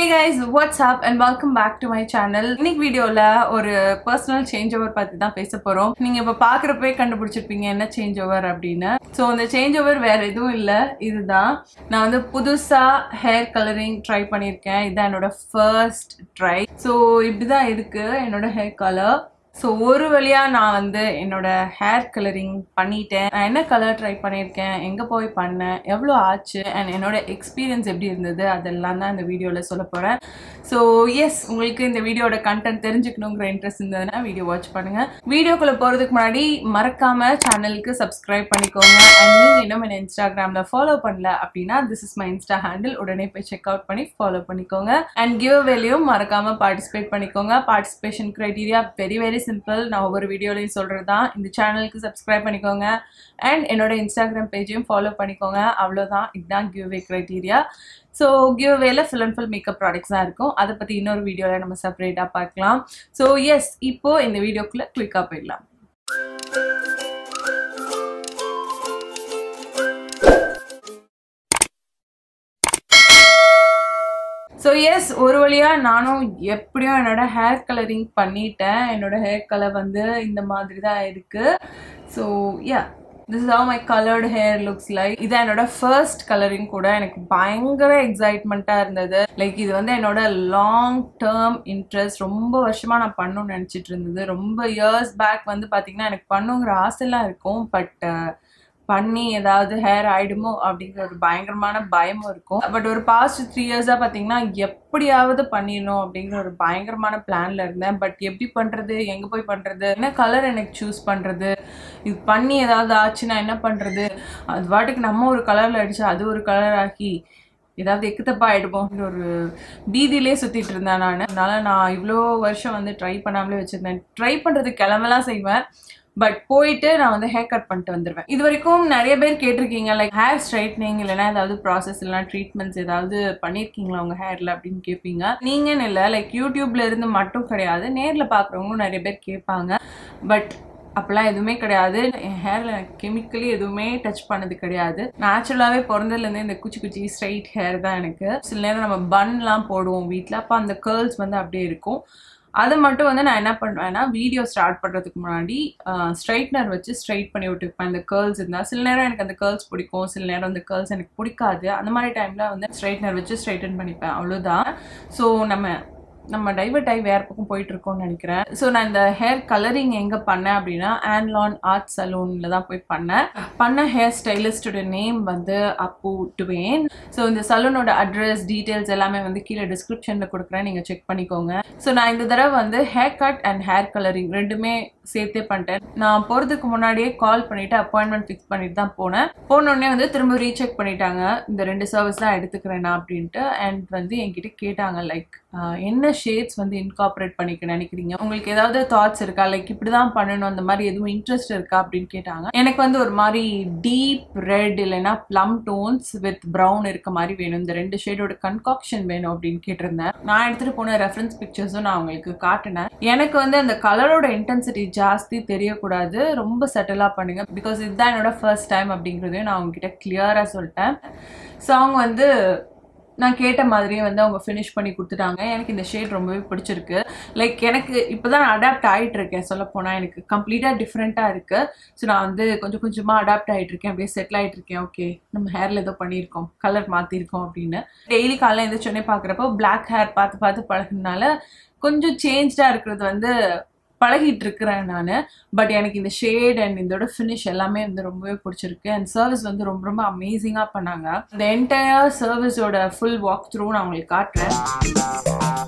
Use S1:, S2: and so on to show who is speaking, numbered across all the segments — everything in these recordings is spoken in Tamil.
S1: Guys what's up and welcome back to my channel இன்னைக்கு வீடியோல ஒரு பர்சனல் சேஞ்ச் ஓவர் பத்தி தான் பேச போறோம் நீங்க இப்ப பாக்குறப்பே கண்டுபிடிச்சிருப்பீங்க என்ன சேஞ்ச் ஓவர் அப்படின்னு ஸோ அந்த சேஞ்ச் ஓவர் வேற எதுவும் இல்ல இதுதான் நான் வந்து புதுசா ஹேர் கலரிங் ட்ரை பண்ணியிருக்கேன் இதுதான் என்னோட ஃபர்ஸ்ட் ட்ரை ஸோ இப்படிதான் இருக்கு என்னோட ஹேர் கலர் ஸோ ஒரு வழியா நான் வந்து என்னோட ஹேர் கலரிங் பண்ணிட்டேன் நான் என்ன கலர் ட்ரை பண்ணியிருக்கேன் எங்கே போய் பண்ணேன் எவ்வளோ ஆச்சு அண்ட் என்னோட எக்ஸ்பீரியன்ஸ் எப்படி இருந்தது அதெல்லாம் தான் இந்த வீடியோவில் சொல்ல போகிறேன் ஸோ எஸ் உங்களுக்கு இந்த வீடியோட கண்டென்ட் தெரிஞ்சுக்கணுங்கிற இன்ட்ரெஸ்ட் இருந்ததுன்னா வீடியோ வாட்ச் பண்ணுங்க வீடியோக்குள்ளே போகிறதுக்கு முன்னாடி மறக்காம சேனலுக்கு சப்ஸ்கிரைப் பண்ணிக்கோங்க அண்ட் நீங்கள் இன்னும் என்ன இன்ஸ்டாகிராமில் ஃபாலோ பண்ணல அப்படின்னா this is my insta handle உடனே போய் செக் அவுட் பண்ணி ஃபாலோ பண்ணிக்கோங்க அண்ட் கிவ் வேலையும் மறக்காம பார்ட்டிசிபேட் பண்ணிக்கோங்க participation criteria very very simple நான் ஒவ்வொரு வீடியோலையும் சொல்கிறது தான் இந்த சேனலுக்கு சப்ஸ்கிரைப் பண்ணிக்கோங்க அண்ட் என்னோட இன்ஸ்டாகிராம் பேஜையும் ஃபாலோ பண்ணிக்கோங்க அவ்வளோதான் இதுதான் கிவ் வே க்ரைட்டீரியா ஸோ கிவ் வேல full and full makeup products தான் இருக்கும் அதை பற்றி இன்னொரு வீடியோவில் நம்ம செப்பரேட்டாக பார்க்கலாம் ஸோ எஸ் இப்போ இந்த வீடியோக்குள்ளே குயிக்காக போயிடலாம் ஸோ எஸ் ஒரு வழியாக நானும் எப்படியும் என்னோட ஹேர் கலரிங் பண்ணிட்டேன் என்னோட ஹேர் கலர் வந்து இந்த மாதிரி தான் இருக்கு so yeah this is how my coloured hair looks like இது என்னோட ஃபர்ஸ்ட் கலரிங் கூட எனக்கு பயங்கர எக்ஸைட்மெண்ட்டாக இருந்தது லைக் இது வந்து என்னோட லாங் டேர்ம் இன்ட்ரெஸ்ட் ரொம்ப வருஷமாக நான் பண்ணணும்னு நினச்சிட்டு இருந்தது ரொம்ப இயர்ஸ் பேக் வந்து பார்த்தீங்கன்னா எனக்கு பண்ணுங்கிற ஆசைலாம் இருக்கும் பட் பண்ணி ஏதாவது ஹேர் ஆயிடுமோ அப்படிங்கிற ஒரு பயங்கரமான பயமும் இருக்கும் பட் ஒரு பாஸ்ட் த்ரீ இயர்ஸாக பார்த்தீங்கன்னா எப்படியாவது பண்ணிடணும் அப்படிங்கிற ஒரு பயங்கரமான பிளான்ல இருந்தேன் பட் எப்படி பண்ணுறது எங்கே போய் பண்ணுறது என்ன கலர் எனக்கு சூஸ் பண்ணுறது இது பண்ணி ஏதாவது ஆச்சுன்னா என்ன பண்ணுறது அது பாட்டுக்கு நம்ம ஒரு கலரில் அடிச்சு அது ஒரு கலர் ஆக்கி ஏதாவது எக்குத்தப்பா ஆகிடுமோங்கிற ஒரு பீதியிலே சுற்றிட்டு இருந்தேன் நான் அதனால நான் இவ்வளோ வருஷம் வந்து ட்ரை பண்ணாமலே வச்சுருந்தேன் ட்ரை பண்ணுறதுக்கு கிளம்பலாம் செய்வேன் பட் போயிட்டு நான் வந்து ஹேர் கட் பண்ணிட்டு வந்துடுவேன் இது வரைக்கும் நிறைய பேர் கேட்டிருக்கீங்க லைக் ஹேர் ஸ்ட்ரைட்னிங் இல்லைனா ஏதாவது ப்ராசஸ் இல்லைனா ட்ரீட்மெண்ட்ஸ் ஏதாவது பண்ணியிருக்கீங்களா உங்கள் ஹேரில் அப்படின்னு கேட்பீங்க நீங்கன்னு இல்லை லைக் யூடியூப்ல இருந்து மட்டும் கிடையாது நேரில் பார்க்குறவங்களும் நிறைய பேர் கேட்பாங்க பட் அப்போல்லாம் எதுவுமே கிடையாது என் ஹேரில் எனக்கு கெமிக்கலி எதுவுமே டச் பண்ணது கிடையாது நேச்சுரலாகவே பிறந்ததுலேருந்து இந்த குச்சி குச்சி ஸ்ட்ரைட் ஹேர் தான் எனக்கு சில நேரம் நம்ம பன்லாம் போடுவோம் வீட்டில் அப்போ அந்த கேர்ள்ஸ் வந்து அப்படியே இருக்கும் அது மட்டும் வந்து நான் என்ன பண்ணுவேன்னா வீடியோ ஸ்டார்ட் பண்ணுறதுக்கு முன்னாடி ஸ்ட்ரைட்னர் வச்சு ஸ்ட்ரைட் பண்ணி விட்டுருப்பேன் இந்த கேர்ள்ஸ் இருந்தால் சில நேரம் எனக்கு அந்த கேர்ள்ஸ் பிடிக்கும் சில நேரம் அந்த கேர்ள்ஸ் எனக்கு பிடிக்காது அந்த மாதிரி டைமில் வந்து ஸ்ட்ரைட்னர் வச்சு ஸ்ட்ரைட்டன் பண்ணிப்பேன் அவ்வளோதான் ஸோ நம்ம நம்ம டைவர்ட் ஆகி வேற பக்கம் போயிட்டு இருக்கோம்னு நினைக்கிறேன் ஸோ நான் இந்த ஹேர் கலரிங் எங்கே பண்ணேன் அப்படின்னா ஆன்லான் ஆர்ட் சலூனில் தான் போய் பண்ணேன் பண்ண ஹேர் ஸ்டைலிஸ்டோட நேம் வந்து அப்பு டுவேன் ஸோ இந்த சலூனோட அட்ரஸ் டீட்டெயில்ஸ் எல்லாமே வந்து கீழே டிஸ்கிரிப்ஷனில் கொடுக்குறேன் நீங்கள் செக் பண்ணிக்கோங்க ஸோ நான் இந்த தடவை வந்து hair cut and hair colouring ரெண்டுமே சேர்த்தே பண்ணிட்டேன் நான் போகிறதுக்கு முன்னாடியே கால் பண்ணிவிட்டு அப்பாயின்மெண்ட் ஃபிக்ஸ் பண்ணிட்டு தான் போனேன் போனோடனே வந்து திரும்ப ரீசெக் பண்ணிட்டாங்க இந்த ரெண்டு சர்வீஸ் தான் எடுத்துக்கிறேன் நான் அப்படின்ட்டு அண்ட் வந்து என்கிட்ட கேட்டாங்க லைக் என்ன ஷேட்ஸ் வந்து இன்கார்பரேட் பண்ணிக்க நினைக்கிறீங்க உங்களுக்கு ஏதாவது தாட்ஸ் இருக்கா லைக் இப்படி தான் பண்ணணும் அந்த மாதிரி எதுவும் இன்ட்ரெஸ்ட் இருக்கா அப்படின்னு கேட்டாங்க எனக்கு வந்து ஒரு மாதிரி டீப் ரெட் இல்லைன்னா ப்ளம் டோன்ஸ் வித் ப்ரௌன் இருக்க மாதிரி வேணும் இந்த ரெண்டு ஷேடோட கன்காக்ஷன் வேணும் அப்படின்னு கேட்டிருந்தேன் நான் எடுத்துகிட்டு போன ரெஃபரன்ஸ் பிக்சர்ஸும் நான் உங்களுக்கு காட்டினேன் எனக்கு வந்து அந்த கலரோட இன்டென்சிட்டி ஜாஸ்தி தெரியக்கூடாது ரொம்ப செட்டிலாக பண்ணுங்க பிகாஸ் இதுதான் என்னோட ஃபர்ஸ்ட் டைம் அப்படிங்கிறதையும் நான் அவங்ககிட்ட கிளியராக சொல்லிட்டேன் ஸோ அவங்க வந்து நான் கேட்ட மாதிரியே வந்து அவங்க ஃபினிஷ் பண்ணி கொடுத்துட்டாங்க எனக்கு இந்த ஷேட் ரொம்பவே பிடிச்சிருக்கு லைக் எனக்கு இப்போ தான் நான் அடாப்ட் ஆகிட்டு இருக்கேன் சொல்ல போனால் எனக்கு கம்ப்ளீட்டாக டிஃப்ரெண்ட்டாக இருக்குது ஸோ நான் வந்து கொஞ்சம் கொஞ்சமாக அடாப்ட் ஆகிட்டு இருக்கேன் அப்படியே செட்டில் ஆகிட்டு இருக்கேன் ஓகே நம்ம ஹேரில் ஏதோ பண்ணியிருக்கோம் கலர் மாற்றிருக்கோம் அப்படின்னு டெய்லி காலையில் எழுந்திரிச்சோடனே பார்க்குறப்போ பிளாக் ஹேர் பார்த்து பார்த்து பழகினால கொஞ்சம் சேஞ்ச்டாக இருக்கிறது வந்து பழகிட்டு இருக்கிறேன் நான் பட் எனக்கு இந்த ஷேட் அண்ட் இதோட ஃபினிஷ் எல்லாமே வந்து ரொம்பவே பிடிச்சிருக்கு அண்ட் சர்வீஸ் வந்து ரொம்ப ரொம்ப அமேசிங்காக பண்ணாங்க இந்த என்டையர் சர்வீஸோட ஃபுல் வாக் த்ரூ நான் உங்களுக்கு காட்டுறேன்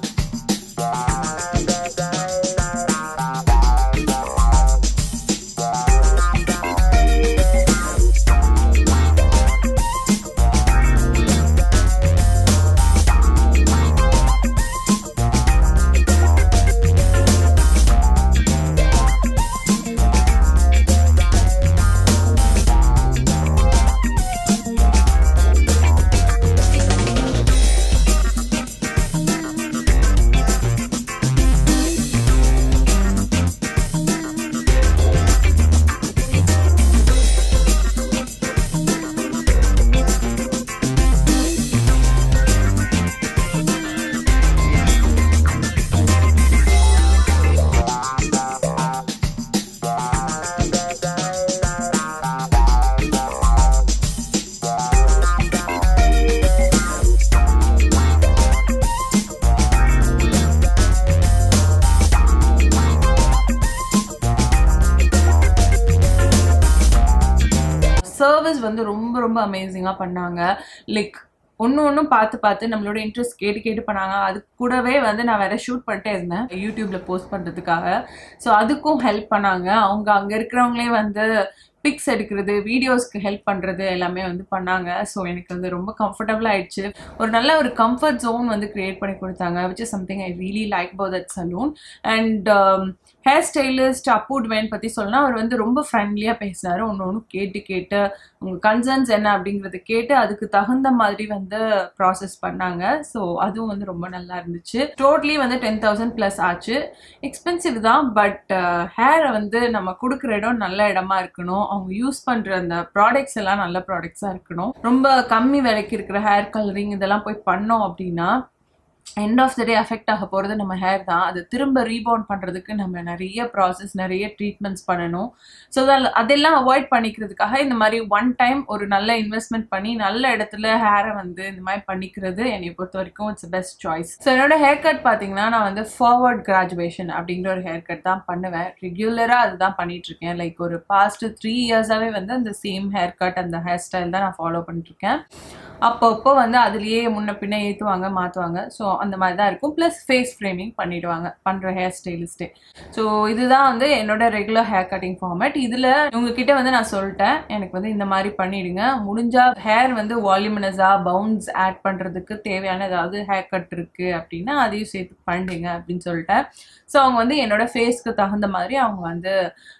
S1: வந்து ரொம்ப ரொம்ப அமேசிங்காக பண்ணாங்க லைக் ஒன்று ஒன்றும் பார்த்து பார்த்து நம்மளோட இன்ட்ரெஸ்ட் கேட்டு கேட்டு பண்ணாங்க அது கூடவே வந்து நான் வேற ஷூட் பண்ணிட்டே இருந்தேன் யூடியூப்ல போஸ்ட் பண்ணுறதுக்காக ஸோ அதுக்கும் ஹெல்ப் பண்ணாங்க அவங்க அங்கே இருக்கிறவங்களே வந்து பிக்ஸ் எடுக்கிறது வீடியோஸ்க்கு ஹெல்ப் பண்ணுறது எல்லாமே வந்து பண்ணாங்க ஸோ எனக்கு வந்து ரொம்ப கம்ஃபர்டபுள் ஆயிடுச்சு ஒரு நல்ல ஒரு கம்ஃபர்ட் ஜோன் வந்து கிரியேட் பண்ணி கொடுத்தாங்க which is something I really like for that salon and hair stylist அப்புட்வேன் பற்றி சொல்லலாம் அவர் வந்து ரொம்ப ஃப்ரெண்ட்லியாக பேசினார் ஒன்று ஒன்று கேட்டு கேட்டு உங்கள் கன்சர்ன்ஸ் என்ன அப்படிங்கிறத கேட்டு அதுக்கு தகுந்த மாதிரி வந்து ப்ராசஸ் பண்ணாங்க ஸோ அதுவும் வந்து ரொம்ப நல்லா இருந்துச்சு டோட்டலி வந்து டென் தௌசண்ட் ப்ளஸ் ஆச்சு எக்ஸ்பென்சிவ் தான் பட் ஹேரை வந்து நம்ம கொடுக்குற இடம் நல்ல இடமா இருக்கணும் அவங்க யூஸ் பண்ணுற அந்த ப்ராடக்ட்ஸ் எல்லாம் நல்ல ப்ராடக்ட்ஸாக இருக்கணும் ரொம்ப கம்மி விலைக்கு இருக்கிற ஹேர் கலரிங் இதெல்லாம் போய் பண்ணோம் அப்படின்னா end of the day affect ஆக போகிறது நம்ம ஹேர் தான் அது திரும்ப ரீபவுண்ட் பண்ணுறதுக்கு நம்ம நிறைய ப்ராசஸ் நிறைய ட்ரீட்மெண்ட்ஸ் பண்ணணும் ஸோ அதெல்லாம் அவாய்ட் பண்ணிக்கிறதுக்காக இந்த மாதிரி ஒன் டைம் ஒரு நல்ல இன்வெஸ்ட்மெண்ட் பண்ணி நல்ல இடத்துல ஹேரை வந்து இந்த மாதிரி பண்ணிக்கிறது என்னை பொறுத்த வரைக்கும் இட்ஸ் பெஸ்ட் சாய்ஸ் ஸோ என்னோட ஹேர் கட் பார்த்தீங்கன்னா நான் வந்து ஃபார்வர்ட் கிராஜுவேஷன் அப்படிங்கிற ஒரு ஹேர் கட் தான் பண்ணுவேன் ரெகுலராக அதுதான் பண்ணிட்டு இருக்கேன் லைக் ஒரு பாஸ்ட் த்ரீ இயர்ஸாகவே வந்து அந்த சேம் ஹேர் கட் அந்த ஹேர் ஸ்டைல் தான் நான் ஃபாலோ பண்ணிட்டு இருக்கேன் அப்பப்போ வந்து அதுலேயே முன்ன பின்ன ஏற்றுவாங்க மாற்றுவாங்க ஸோ அந்த மாதிரி தான் இருக்கும் ப்ளஸ் ஃபேஸ் ஃப்ரேமிங் பண்ணிடுவாங்க பண்ணுற ஹேர் ஸ்டைலிஸ்ட்டே ஸோ இதுதான் வந்து என்னோட ரெகுலர் ஹேர் கட்டிங் ஃபார்மேட் இதில் உங்ககிட்ட வந்து நான் சொல்லிட்டேன் எனக்கு வந்து இந்த மாதிரி பண்ணிடுங்க முடிஞ்சா ஹேர் வந்து வால்யூமினஸாக பவுன்ஸ் ஆட் பண்ணுறதுக்கு தேவையான ஏதாவது ஹேர் கட் இருக்குது அப்படின்னா அதையும் சேர்த்து பண்ணிடுங்க அப்படின்னு சொல்லிட்டேன் ஸோ அவங்க வந்து என்னோட ஃபேஸ்க்கு தகுந்த மாதிரி அவங்க வந்து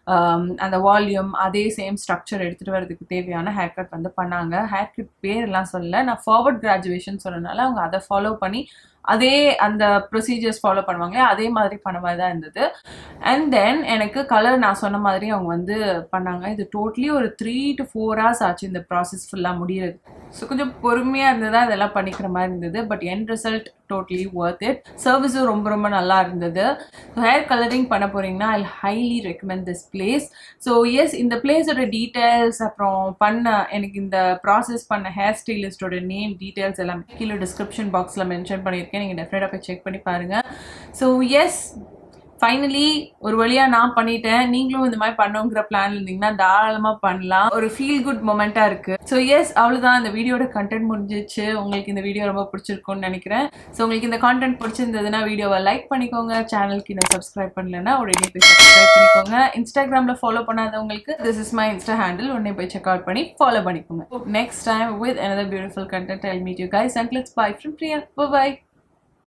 S1: அந்த வால்யூம் அதே சேம் ஸ்ட்ரக்சர் எடுத்துகிட்டு வரதுக்கு தேவையான ஹேர் கட் வந்து பண்ணாங்க ஹேர் கட் பேர்லாம் சொல்லல நான் ஃபார்வர்ட் கிராஜுவேஷன் சொன்னனால அவங்க அதை ஃபாலோ பண்ணி அதே அந்த ப்ரொசீஜர்ஸ் ஃபாலோ பண்ணுவாங்களே அதே மாதிரி பண்ண மாதிரி தான் இருந்தது அண்ட் தென் எனக்கு கலர் நான் சொன்ன மாதிரி அவங்க வந்து பண்ணாங்க இது டோட்டலி ஒரு த்ரீ டு ஃபோர் ஹவர்ஸ் ஆச்சு இந்த ப்ராசஸ் ஃபுல்லாக முடியுது ஸோ கொஞ்சம் பொறுமையாக இருந்ததா இதெல்லாம் பண்ணிக்கிற மாதிரி இருந்தது பட் என் ரிசல்ட் டோட்டலி ஒர்த் இட் சர்வீஸும் ரொம்ப ரொம்ப நல்லா இருந்தது ஹேர் கலரிங் பண்ண போறீங்கன்னா I highly recommend this place so yes இந்த பிளேஸோட டீட்டெயில்ஸ் அப்புறம் பண்ண எனக்கு இந்த ப்ராசஸ் பண்ண ஹேர் ஸ்டைலிஸ்டோட நேம் டீட்டெயில்ஸ் எல்லாம் கீழே டிஸ்கிரிப்ஷன் பாக்ஸில் மென்ஷன் பண்ணியிருக்கேன் நீங்கள் டெஃபினட்டாக போய் செக் பண்ணி பாருங்கள் ஸோ எஸ் ஃபைனலி ஒரு வழியா நான் பண்ணிட்டேன் நீங்களும் இந்த மாதிரி பண்ணுங்கிற பிளான் இருந்தீங்கன்னா தாராளமா பண்ணலாம் ஒரு ஃபீல் குட் மொமெண்டா இருக்கு ஸோ எஸ் அவ்வளவுதான் இந்த வீடியோட கண்டென்ட் முடிஞ்சிச்சு உங்களுக்கு இந்த வீடியோ ரொம்ப பிடிச்சிருக்கும்னு நினைக்கிறேன் ஸோ உங்களுக்கு இந்த கான்டென்ட் பிடிச்சிருந்ததுன்னா வீடியோவை லைக் பண்ணிக்கோங்க சேனலுக்கு இன்னும் சப்ஸ்கிரைப் பண்ணலன்னா உடனே போய் சப்ஸ்கிரைப் பண்ணிக்கோங்க இன்ஸ்டாகிராம்ல ஃபாலோ பண்ணாதவங்களுக்கு this is my insta handle உடனே போய் செக் அவுட் பண்ணி ஃபாலோ பண்ணிக்கோங்க next time with another beautiful content I'll meet you guys and let's bye from Priya. Bye bye.